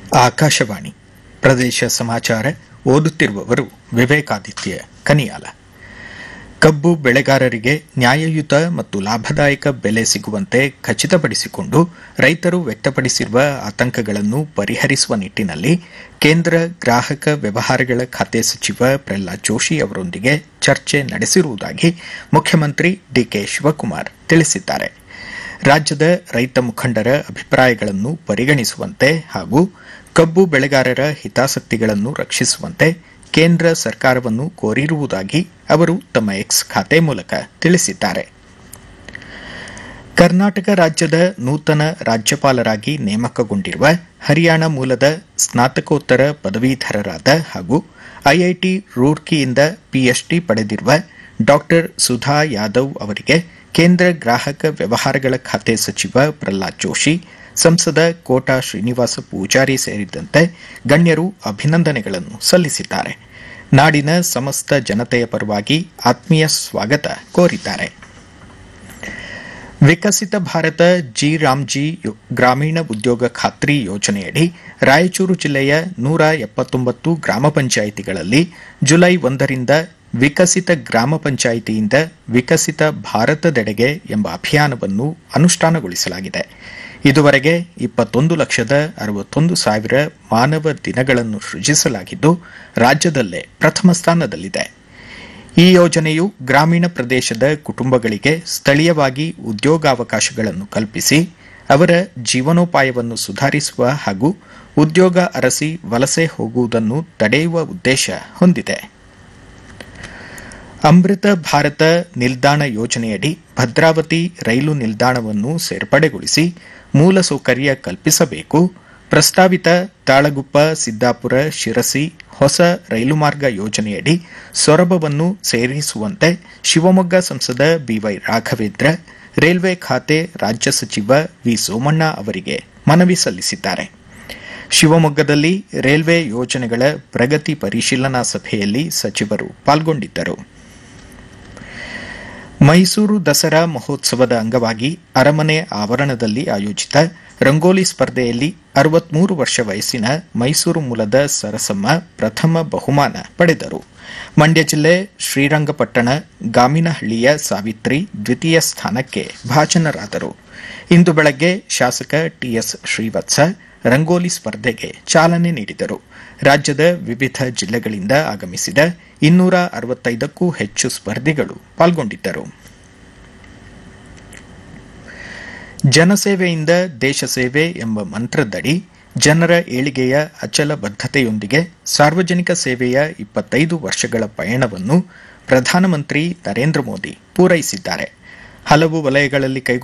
ಆಕಾಶವಾಣಿ ಪ್ರದೇಶ ಸಮಾಚಾರ ಓದುತ್ತಿರುವವರು ವಿವೇಕಾದಿತ್ಯ ಕನಿಯಾಲ ಕಬ್ಬು ಬೆಳೆಗಾರರಿಗೆ ನ್ಯಾಯಯುತ ಮತ್ತು ಲಾಭದಾಯಕ ಬೆಲೆ ಸಿಗುವಂತೆ ಖಚಿತಪಡಿಸಿಕೊಂಡು ರೈತರು ವ್ಯಕ್ತಪಡಿಸಿರುವ ಆತಂಕಗಳನ್ನು ಪರಿಹರಿಸುವ ನಿಟ್ಟಿನಲ್ಲಿ ಕೇಂದ್ರ ಗ್ರಾಹಕ ವ್ಯವಹಾರಗಳ ಖಾತೆ ಸಚಿವ ಪ್ರಹ್ಲಾದ್ ಜೋಶಿ ಅವರೊಂದಿಗೆ ಚರ್ಚೆ ನಡೆಸಿರುವುದಾಗಿ ಮುಖ್ಯಮಂತ್ರಿ ಡಿಕೆ ಶಿವಕುಮಾರ್ ತಿಳಿಸಿದ್ದಾರೆ ರಾಜ್ಯದ ರೈತ ಮುಖಂಡರ ಅಭಿಪ್ರಾಯಗಳನ್ನು ಪರಿಗಣಿಸುವಂತೆ ಹಾಗೂ ಕಬ್ಬು ಬೆಳೆಗಾರರ ಹಿತಾಸಕ್ತಿಗಳನ್ನು ರಕ್ಷಿಸುವಂತೆ ಕೇಂದ್ರ ಸರ್ಕಾರವನ್ನು ಕೋರಿರುವುದಾಗಿ ಅವರು ತಮ್ಮ ಎಕ್ಸ್ ಖಾತೆ ಮೂಲಕ ತಿಳಿಸಿದ್ದಾರೆ ಕರ್ನಾಟಕ ರಾಜ್ಯದ ನೂತನ ರಾಜ್ಯಪಾಲರಾಗಿ ನೇಮಕಗೊಂಡಿರುವ ಹರಿಯಾಣ ಮೂಲದ ಸ್ನಾತಕೋತ್ತರ ಪದವೀಧರರಾದ ಹಾಗೂ ಐಐಟಿ ರೂರ್ಕಿಯಿಂದ ಪಿಎಚ್ಡಿ ಪಡೆದಿರುವ ಡಾ ಸುಧಾ ಯಾದವ್ ಅವರಿಗೆ ಕೇಂದ್ರ ಗ್ರಾಹಕ ವ್ಯವಹಾರಗಳ ಖಾತೆ ಸಚಿವ ಪ್ರಹ್ಲಾದ್ ಜೋಶಿ ಸಂಸದ ಕೋಟಾ ಶ್ರೀನಿವಾಸ ಪೂಜಾರಿ ಸೇರಿದಂತೆ ಗಣ್ಯರು ಅಭಿನಂದನೆಗಳನ್ನು ಸಲ್ಲಿಸಿದ್ದಾರೆ ನಾಡಿನ ಸಮಸ್ತ ಜನತೆಯ ಪರವಾಗಿ ಆತ್ಮೀಯ ಸ್ವಾಗತ ಕೋರಿದ್ದಾರೆ ವಿಕಸಿತ ಭಾರತ ಜಿ ರಾಮ್ಜಿ ಯೋ- ಗ್ರಾಮೀಣ ಉದ್ಯೋಗ ಖಾತ್ರಿ ಯೋಜನೆಯಡಿ ರಾಯಚೂರು ಜಿಲ್ಲೆಯ ನೂರ ಎಪ್ಪತ್ತೊಂಬತ್ತು ಗ್ರಾಮ ಪಂಚಾಯಿತಿಗಳಲ್ಲಿ ಜುಲೈ ಒಂದರಿಂದ ವಿಕಸಿತ ಗ್ರಾಮ ಪಂಚಾಯಿತಿಯಿಂದ ವಿಕಸಿತ ಭಾರತದೆಡೆಗೆ ಎಂಬ ಅಭಿಯಾನವನ್ನು ಅನುಷ್ಠಾನಗೊಳಿಸಲಾಗಿದೆ ಇದುವರೆಗೆ ಇಪ್ಪತ್ತೊಂದು ಲಕ್ಷದ ಅರವತ್ತೊಂದು ಸಾವಿರ ಮಾನವ ದಿನಗಳನ್ನು ಸೃಜಿಸಲಾಗಿದ್ದು ರಾಜ್ಯದಲ್ಲೇ ಪ್ರಥಮ ಸ್ಥಾನದಲ್ಲಿದೆ ಈ ಯೋಜನೆಯು ಗ್ರಾಮೀಣ ಪ್ರದೇಶದ ಕುಟುಂಬಗಳಿಗೆ ಸ್ಥಳೀಯವಾಗಿ ಉದ್ಯೋಗಾವಕಾಶಗಳನ್ನು ಕಲ್ಪಿಸಿ ಅವರ ಜೀವನೋಪಾಯವನ್ನು ಸುಧಾರಿಸುವ ಹಾಗೂ ಉದ್ಯೋಗ ಅರಸಿ ವಲಸೆ ಹೋಗುವುದನ್ನು ತಡೆಯುವ ಉದ್ದೇಶ ಹೊಂದಿದೆ ಅಮೃತ ಭಾರತ ನಿಲ್ದಾಣ ಯೋಜನೆಯಡಿ ಭದ್ರಾವತಿ ರೈಲು ನಿಲ್ದಾಣವನ್ನು ಸೇರ್ಪಡೆಗೊಳಿಸಿ ಮೂಲಸೌಕರ್ಯ ಕಲ್ಪಿಸಬೇಕು ಪ್ರಸ್ತಾವಿತ ತಾಳಗುಪ್ಪ ಸಿದ್ದಾಪುರ ಶಿರಸಿ ಹೊಸ ರೈಲು ಮಾರ್ಗ ಯೋಜನೆಯಡಿ ಸೊರಬವನ್ನು ಸೇರಿಸುವಂತೆ ಶಿವಮೊಗ್ಗ ಸಂಸದ ಬಿವೈ ರಾಘವೇಂದ್ರ ರೈಲ್ವೆ ಖಾತೆ ರಾಜ್ಯ ಸಚಿವ ವಿ ಸೋಮಣ್ಣ ಅವರಿಗೆ ಮನವಿ ಸಲ್ಲಿಸಿದ್ದಾರೆ ಶಿವಮೊಗ್ಗದಲ್ಲಿ ರೈಲ್ವೆ ಯೋಜನೆಗಳ ಪ್ರಗತಿ ಪರಿಶೀಲನಾ ಸಭೆಯಲ್ಲಿ ಸಚಿವರು ಪಾಲ್ಗೊಂಡಿದ್ದರು ಮೈಸೂರು ದಸರಾ ಮಹೋತ್ಸವದ ಅಂಗವಾಗಿ ಅರಮನೆ ಆವರಣದಲ್ಲಿ ಆಯೋಜಿತ ರಂಗೋಲಿ ಸ್ಪರ್ಧೆಯಲ್ಲಿ ಅರವತ್ಮೂರು ವರ್ಷ ವಯಸ್ಸಿನ ಮೈಸೂರು ಮೂಲದ ಸರಸಮ್ಮ ಪ್ರಥಮ ಬಹುಮಾನ ಪಡೆದರು ಮಂಡ್ಯ ಜಿಲ್ಲೆ ಶ್ರೀರಂಗಪಟ್ಟಣ ಗಾಮಿನಹಳ್ಳಿಯ ಸಾವಿತ್ರಿ ದ್ವಿತೀಯ ಸ್ಥಾನಕ್ಕೆ ಭಾಜನರಾದರು ಇಂದು ಬೆಳಗ್ಗೆ ಶಾಸಕ ಟಿಎಸ್ ಶ್ರೀವತ್ಸ ರಂಗೋಲಿ ಸ್ಪರ್ಧೆಗೆ ಚಾಲನೆ ನೀಡಿದರು ರಾಜ್ಯದ ವಿವಿಧ ಜಿಲ್ಲೆಗಳಿಂದ ಆಗಮಿಸಿದ ಇನ್ನೂರ ಅರವತ್ತೈದಕ್ಕೂ ಹೆಚ್ಚು ಸ್ಪರ್ಧಿಗಳು ಪಾಲ್ಗೊಂಡಿದ್ದರು ಜನಸೇವೆಯಿಂದ ದೇಶ ಸೇವೆ ಎಂಬ ಮಂತ್ರದಡಿ ಜನರ ಏಳಿಗೆಯ ಅಚಲ ಬದ್ಧತೆಯೊಂದಿಗೆ ಸಾರ್ವಜನಿಕ ಸೇವೆಯ ಇಪ್ಪತ್ತೈದು ವರ್ಷಗಳ ಪಯಣವನ್ನು ಪ್ರಧಾನಮಂತ್ರಿ ನರೇಂದ್ರ ಮೋದಿ ಪೂರೈಸಿದ್ದಾರೆ ಹಲವು ವಲಯಗಳಲ್ಲಿ ಕೈಗೊಂಡ